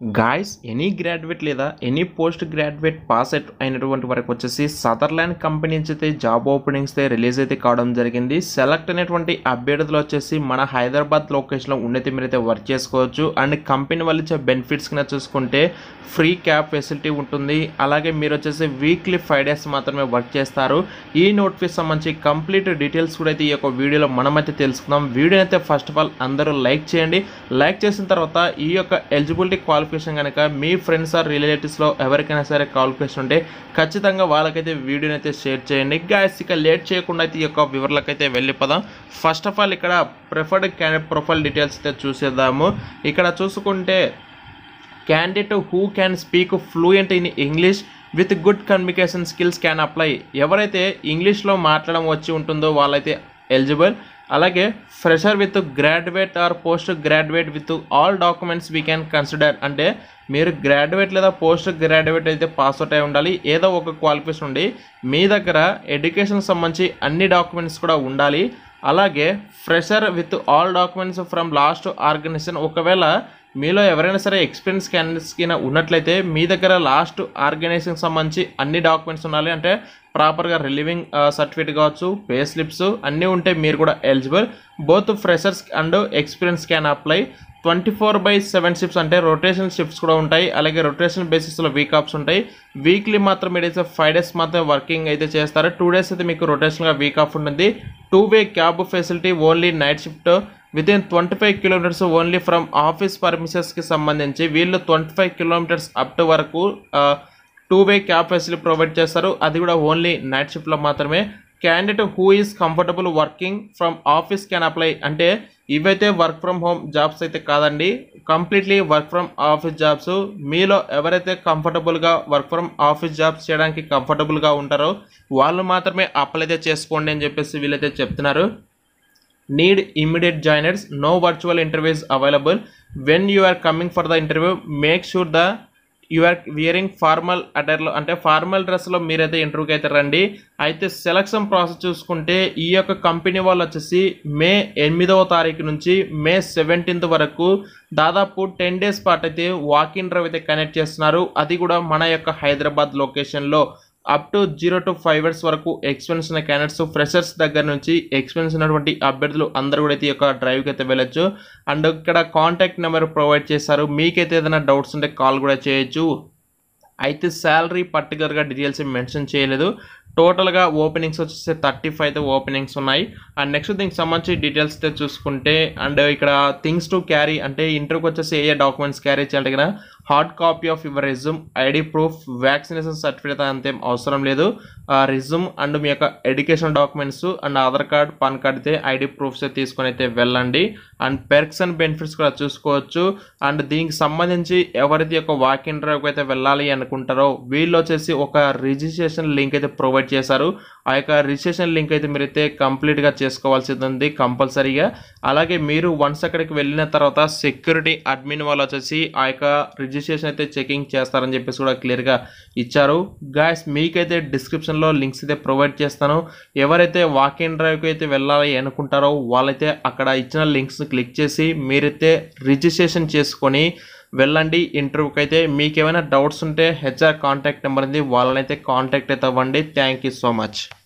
guys any graduate లేదా any post graduate pass out అయినటువంటి వరకు వచ్చేసి సదర్లాండ్ కంపెనీ నుంచి అయితే జాబ్ ఓపెనింగ్స్ అయితే రిలీజ్ అయితే కావడం జరిగింది సెలెక్ట్ అయినటువంటి అభ్యర్థులు వచ్చేసి మన హైదరాబాద్ లొకేషన్లో ఉండైతే మీరైతే వర్క్ చేసుకోవచ్చు అండ్ కంపెనీ వాళ్ళు ఇచ్చే బెనిఫిట్స్ కింద చూసుకుంటే ఫ్రీ క్యాబ్ ఫెసిలిటీ ఉంటుంది అలాగే మీరు వచ్చేసి వీక్లీ ఫైవ్ డేస్ మాత్రమే వర్క్ చేస్తారు ఈ నోటిఫికేషన్ సంబంధించి కంప్లీట్ డీటెయిల్స్ కూడా అయితే ఈ యొక్క వీడియోలో మనమైతే తెలుసుకుందాం వీడియో అయితే ఫస్ట్ ఆఫ్ ఆల్ అందరూ లైక్ చేయండి లైక్ చేసిన తర్వాత ఈ యొక్క ఎలిజిబిలిటీ క్వాలిఫికేషన్ కనుక మీ ఫ్రెండ్స్ ఆర్ రిలేటివ్స్లో ఎవరికైనా సరే క్వాలిఫికేషన్ ఉంటే ఖచ్చితంగా వాళ్ళకైతే వీడియోని అయితే షేర్ చేయండి గాయస్ ఇక లేట్ చేయకుండా అయితే ఈ యొక్క వివరాలకు అయితే వెళ్ళిపోదాం ఫస్ట్ ఆఫ్ ఆల్ ఇక్కడ ప్రిఫర్డ్ క్యాండిడేట్ ప్రొఫైల్ డీటెయిల్స్ అయితే చూసేద్దాము ఇక్కడ చూసుకుంటే candidate who can speak fluent in English with good communication skills can apply ఎవరైతే ఇంగ్లీష్లో మాట్లాడడం వచ్చి ఉంటుందో వాళ్ళైతే ఎలిజిబుల్ అలాగే fresher with graduate or post graduate with all documents we can consider అంటే మీరు గ్రాడ్యుయేట్ లేదా పోస్ట్ గ్రాడ్యుయేట్ అయితే పాస్ అవుట్ అయి ఉండాలి ఏదో ఒక క్వాలిఫికేషన్ ఉండి మీ దగ్గర ఎడ్యుకేషన్ సంబంధించి అన్ని డాక్యుమెంట్స్ కూడా ఉండాలి అలాగే fresher with all documents from last organisation ఒకవేళ మీలో ఎవరైనా సరే ఎక్స్పీరియన్స్ క్యాండిడేట్స్ కింద ఉన్నట్లయితే మీ దగ్గర లాస్ట్ ఆర్గనైజేషన్ సంబంధించి అన్ని డాక్యుమెంట్స్ ఉండాలి అంటే ప్రాపర్గా రిలీవింగ్ సర్టిఫికేట్ కావచ్చు పే స్లిప్స్ అన్నీ ఉంటే మీరు కూడా eligible both freshers and experience can apply twenty four by seven shifts అంటే రొటేషన్ షిఫ్ట్స్ కూడా ఉంటాయి అలాగే రొటేషన్ బేసిస్లో వీక్ ఆఫ్స్ ఉంటాయి వీక్లీ మాత్రం మీరైతే ఫైవ్ డేస్ మాత్రం వర్కింగ్ అయితే చేస్తారు టూ డేస్ అయితే మీకు రొటేషన్గా వీక్ ఆఫ్ ఉంటుంది two way cab facility only night shift within twenty five kilometers only from office పర్మిషన్స్కి సంబంధించి వీళ్ళు twenty five kilometers up to వరకు two way cab facility provide చేస్తారు అది కూడా ఓన్లీ నైట్ షిఫ్ట్లో మాత్రమే candidate who is comfortable working from office can apply అంటే ఇవైతే వర్క్ ఫ్రమ్ హోమ్ జాబ్స్ అయితే కాదండి completely work from office jobs మీలో ఎవరైతే కంఫర్టబుల్గా వర్క్ ఫ్రమ్ ఆఫీస్ జాబ్స్ చేయడానికి కంఫర్టబుల్గా ఉంటారో వాళ్ళు మాత్రమే అప్లై అయితే చేసుకోండి అని చెప్పేసి వీళ్ళైతే చెప్తున్నారు need immediate joiners no virtual interviews available when you are coming for the interview make sure the you are wearing formal అటైర్లో అంటే ఫార్మల్ డ్రెస్లో మీరైతే ఇంటర్వ్యూకి అయితే రండి అయితే సెలక్షన్ ప్రాసెస్ చూసుకుంటే ఈ యొక్క కంపెనీ వాళ్ళు వచ్చేసి మే ఎనిమిదవ తారీఖు నుంచి మే సెవెంటీన్త్ వరకు దాదాపు టెన్ డేస్ పాటు అయితే వాక్ ఇన్ డ్రైవ్ అయితే కనెక్ట్ చేస్తున్నారు అది కూడా మన యొక్క హైదరాబాద్ లొకేషన్లో up to zero to five years వరకు ఎక్స్పీరియన్స్ ఉన్న క్యాండిడేట్స్ ఫ్రెషర్స్ దగ్గర నుంచి ఎక్స్పీరియన్స్ ఉన్నటువంటి అభ్యర్థులు అందరూ కూడా అయితే ఈ యొక్క డ్రైవ్కి అయితే వెళ్ళొచ్చు అండ్ ఇక్కడ కాంటాక్ట్ నెంబర్ ప్రొవైడ్ చేశారు మీకైతే ఏదైనా డౌట్స్ ఉంటే కాల్ కూడా చేయొచ్చు అయితే శాలరీ పర్టికులర్గా డీటెయిల్స్ మెన్షన్ చేయలేదు టోటల్గా ఓపెనింగ్స్ వచ్చేసి థర్టీ ఫైవ్ అయితే ఓపెనింగ్స్ ఉన్నాయి అండ్ నెక్స్ట్ దీనికి సంబంధించి డీటెయిల్స్ అయితే చూసుకుంటే అండ్ ఇక్కడ థింగ్స్ టు క్యారీ అంటే ఇంటర్వ్యూకి వచ్చేసి ఏ ఏ డాక్యుమెంట్స్ క్యారీ చేయాలి కదా hard copy of your resume ID proof vaccination certificate అంతేం అవసరం లేదు రెజ్యూమ్ అండ్ మీ యొక్క education documents and Aadhaar card PAN card అయితే ఐడి ప్రూఫ్స్ తీసుకొని అయితే వెళ్ళండి అండ్ పెర్క్స్ అండ్ బెనిఫిట్స్ కూడా చూసుకోవచ్చు అండ్ దీనికి సంబంధించి ఎవరైతే యొక్క వాక్ ఇన్ డ్రైవ్కి అయితే వెళ్ళాలి అనుకుంటారో వీళ్ళు వచ్చేసి ఒక రిజిస్ట్రేషన్ లింక్ అయితే ప్రొవైడ్ చేశారు ఆ యొక్క రిజిస్ట్రేషన్ లింక్ అయితే మీరైతే కంప్లీట్గా చేసుకోవాల్సి ఉంది కంపల్సరీగా అలాగే మీరు వన్స్ అక్కడికి వెళ్ళిన తర్వాత సెక్యూరిటీ అడ్మిన్ వాళ్ళు వచ్చేసి ఆ యొక్క రిజిస్ట్రేషన్ అయితే చెకింగ్ చేస్తారని చెప్పేసి కూడా క్లియర్గా ఇచ్చారు గాయస్ మీకైతే డిస్క్రిప్షన్లో లింక్స్ అయితే ప్రొవైడ్ చేస్తాను ఎవరైతే వాక్ ఇన్ డ్రైవ్కి అయితే వెళ్ళాలి అనుకుంటారో వాళ్ళైతే అక్కడ ఇచ్చిన లింక్స్ క్లిక్ చేసి మీరైతే రిజిస్ట్రేషన్ చేసుకొని వెళ్ళండి ఇంటర్వ్యూకి అయితే మీకు ఏమైనా డౌట్స్ ఉంటే హెచ్ఆర్ కాంటాక్ట్ నెంబర్ ఉంది వాళ్ళనైతే కాంటాక్ట్ అయితే అవ్వండి థ్యాంక్ యూ సో మచ్